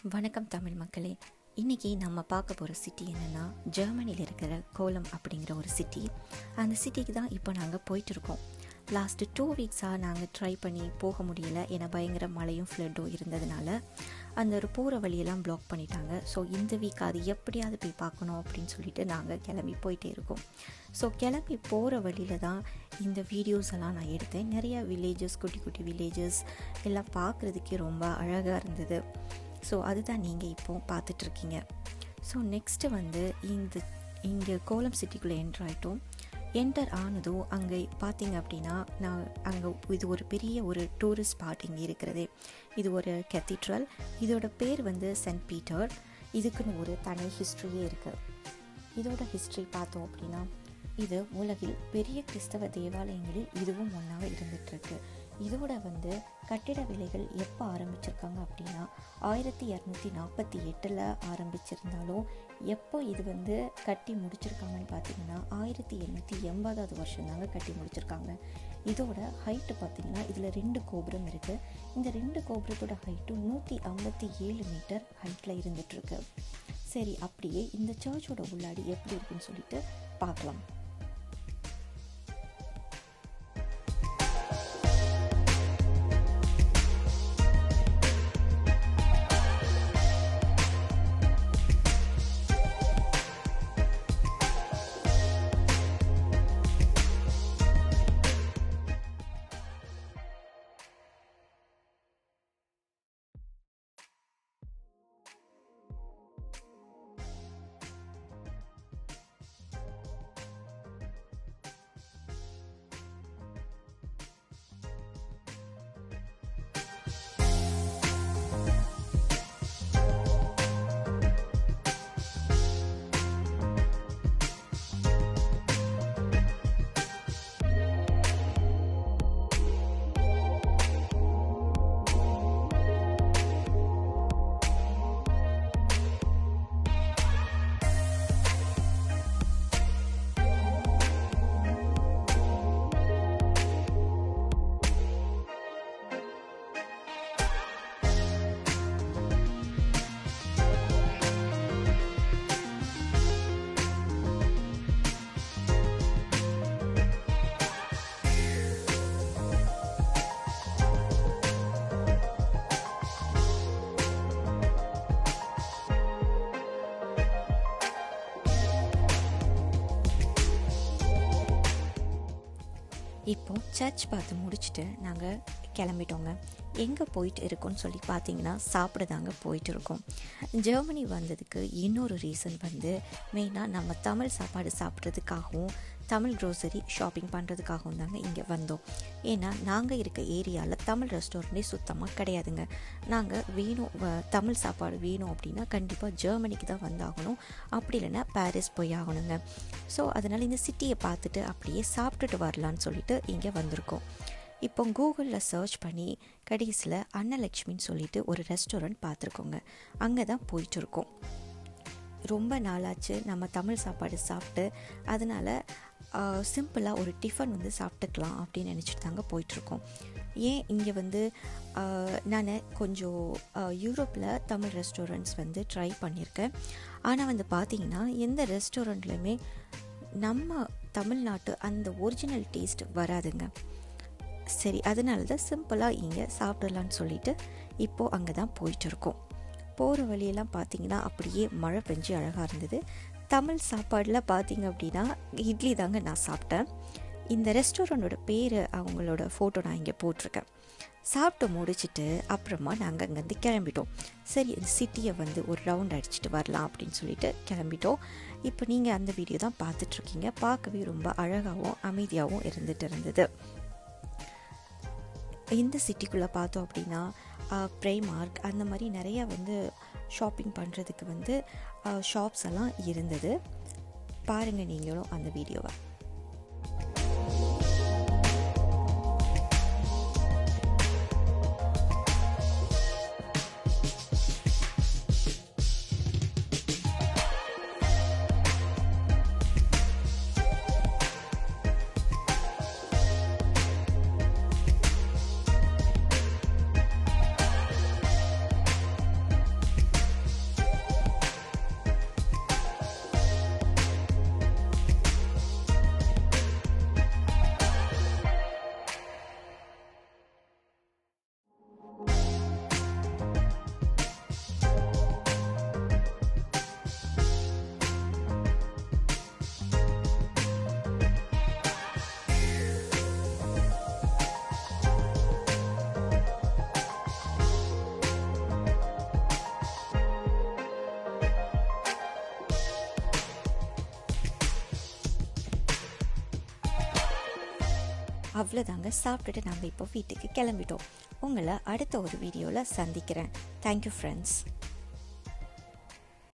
வணக்கம் தமிழ் மக்களே இன்றைக்கி நம்ம பார்க்க போகிற சிட்டி என்னென்னா ஜெர்மனியில் இருக்கிற கோலம் அப்படிங்கிற ஒரு சிட்டி அந்த சிட்டிக்கு தான் இப்போ நாங்கள் போயிட்டுருக்கோம் லாஸ்ட்டு டூ வீக்ஸாக நாங்கள் ட்ரை பண்ணி போக முடியல ஏன்னா பயங்கர மழையும் ஃப்ளட்டும் இருந்ததுனால அந்த ஒரு போகிற வழியெல்லாம் பிளாக் பண்ணிட்டாங்க ஸோ இந்த வீக் அது எப்படியாவது போய் பார்க்கணும் அப்படின்னு சொல்லிட்டு நாங்கள் கிளம்பி போயிட்டே இருக்கோம் ஸோ கிளம்பி போகிற வழியில் தான் இந்த வீடியோஸ் எல்லாம் நான் எடுத்தேன் நிறையா வில்லேஜஸ் குட்டி குட்டி வில்லேஜஸ் எல்லாம் பார்க்குறதுக்கே ரொம்ப அழகாக இருந்தது ஸோ அதுதான் நீங்கள் இப்போ பார்த்துட்ருக்கீங்க ஸோ நெக்ஸ்ட்டு வந்து இந்த இங்கே கோலம் சிட்டிக்குள்ளே என்ட்ரு ஆகிட்டோம் என்டர் ஆனதும் அங்கே பார்த்தீங்க அப்படின்னா நான் அங்கே இது ஒரு பெரிய ஒரு டூரிஸ்ட் ஸ்பாட் இங்கே இருக்கிறது இது ஒரு கெத்திட்ரல் இதோட பேர் வந்து சென்ட் பீட்டர் இதுக்குன்னு ஒரு தனி ஹிஸ்ட்ரியே இருக்குது இதோட ஹிஸ்ட்ரி பார்த்தோம் அப்படின்னா இது உலகில் பெரிய கிறிஸ்தவ தேவாலயங்களில் இதுவும் ஒன்றாக இருந்துகிட்ருக்கு இதோட வந்து கட்டிட விலைகள் எப்போ ஆரம்பிச்சிருக்காங்க அப்படின்னா ஆயிரத்தி இரநூத்தி நாற்பத்தி எட்டில் ஆரம்பிச்சிருந்தாலும் எப்போ இது வந்து கட்டி முடிச்சிருக்காங்கன்னு பார்த்தீங்கன்னா ஆயிரத்தி எண்ணூற்றி எண்பதாவது வருஷம் தாங்க கட்டி முடிச்சிருக்காங்க இதோட ஹைட்டு பார்த்தீங்கன்னா இதில் ரெண்டு கோபுரம் இருக்குது இந்த ரெண்டு கோபுரத்தோட ஹைட்டும் நூற்றி ஐம்பத்தி ஏழு மீட்டர் ஹைட்டில் இருந்துகிட்ருக்கு சரி அப்படியே இந்த சர்ச்சோட உள்ளாடி எப்படி இருக்குன்னு சொல்லிட்டு பார்க்கலாம் இப்போ சர்ச் பார்த்து முடிச்சுட்டு நாங்கள் கிளம்பிட்டோங்க எங்கே போயிட்டு இருக்கோம்னு சொல்லி பார்த்தீங்கன்னா சாப்பிட தாங்க போயிட்டு இருக்கோம் ஜெர்மனி வந்ததுக்கு இன்னொரு ரீசன் வந்து மெயினாக நம்ம தமிழ் சாப்பாடு சாப்பிட்றதுக்காகவும் தமிழ் க்ரோசரி ஷாப்பிங் பண்ணுறதுக்காகவும் தாங்க இங்கே வந்தோம் ஏன்னா நாங்கள் இருக்க ஏரியாவில் தமிழ் ரெஸ்டாரண்ட்டே சுத்தமாக கிடையாதுங்க நாங்கள் வேணும் தமிழ் சாப்பாடு வேணும் அப்படின்னா கண்டிப்பாக ஜெர்மனிக்கு தான் வந்தாகணும் அப்படி இல்லைன்னா பாரிஸ் போய் ஆகணுங்க ஸோ அதனால் இந்த சிட்டியை பார்த்துட்டு அப்படியே சாப்பிட்டுட்டு வரலான்னு சொல்லிட்டு இங்கே வந்திருக்கோம் இப்போ கூகுளில் சர்ச் பண்ணி கடைசியில் அன்னலக்ஷ்மின்னு சொல்லிட்டு ஒரு ரெஸ்டாரண்ட் பார்த்துருக்கோங்க அங்கே தான் போயிட்டுருக்கோம் ரொம்ப நாளாச்சு நம்ம தமிழ் சாப்பாடு சாப்பிட்டு அதனால் சிம்பிளாக ஒரு டிஃபன் வந்து சாப்பிட்டுக்கலாம் அப்படின்னு நினச்சிட்டு தாங்க போயிட்டுருக்கோம் ஏன் இங்கே வந்து நான் கொஞ்சம் யூரோப்பில் தமிழ் ரெஸ்டாரண்ட்ஸ் வந்து ட்ரை பண்ணியிருக்கேன் ஆனால் வந்து பார்த்திங்கன்னா எந்த ரெஸ்டாரண்ட்லையுமே நம்ம தமிழ்நாட்டு அந்த ஒரிஜினல் டேஸ்ட் வராதுங்க சரி அதனால தான் சிம்பிளாக இங்கே சாப்பிடலான்னு சொல்லிட்டு இப்போது அங்கே தான் போயிட்டுருக்கோம் போகிற வழியெல்லாம் பார்த்தீங்கன்னா அப்படியே மழை பெஞ்சு அழகாக இருந்தது தமிழ் சாப்பாடில் பார்த்தீங்க அப்படின்னா இட்லி தாங்க நான் சாப்பிட்டேன் இந்த ரெஸ்டாரண்ட்டோட பேர் அவங்களோட ஃபோட்டோ நான் இங்கே போட்டிருக்கேன் சாப்பிட்டு முடிச்சுட்டு அப்புறமா நாங்கள் அங்கேருந்து கிளம்பிட்டோம் சரி இந்த சிட்டியை வந்து ஒரு ரவுண்ட் அடிச்சுட்டு வரலாம் அப்படின்னு சொல்லிட்டு கிளம்பிட்டோம் இப்போ நீங்கள் அந்த வீடியோ தான் பார்த்துட்ருக்கீங்க பார்க்கவே ரொம்ப அழகாகவும் அமைதியாகவும் இருந்துட்டு இருந்தது இந்த சிட்டிக்குள்ளே பார்த்தோம் அப்படின்னா ப்ரைமார்க் அந்த மாதிரி நிறையா வந்து ஷாப்பிங் பண்ணுறதுக்கு வந்து ஷாப்ஸ் எல்லாம் இருந்தது பாருங்கள் நீங்களும் அந்த வீடியோவை அவ்வளோதாங்க சாப்பிட்டுட்டு நாங்கள் இப்போ வீட்டுக்கு கிளம்பிட்டோம் உங்களை அடுத்த ஒரு வீடியோவில் சந்திக்கிறேன் தேங்க்யூ ஃப்ரெண்ட்ஸ்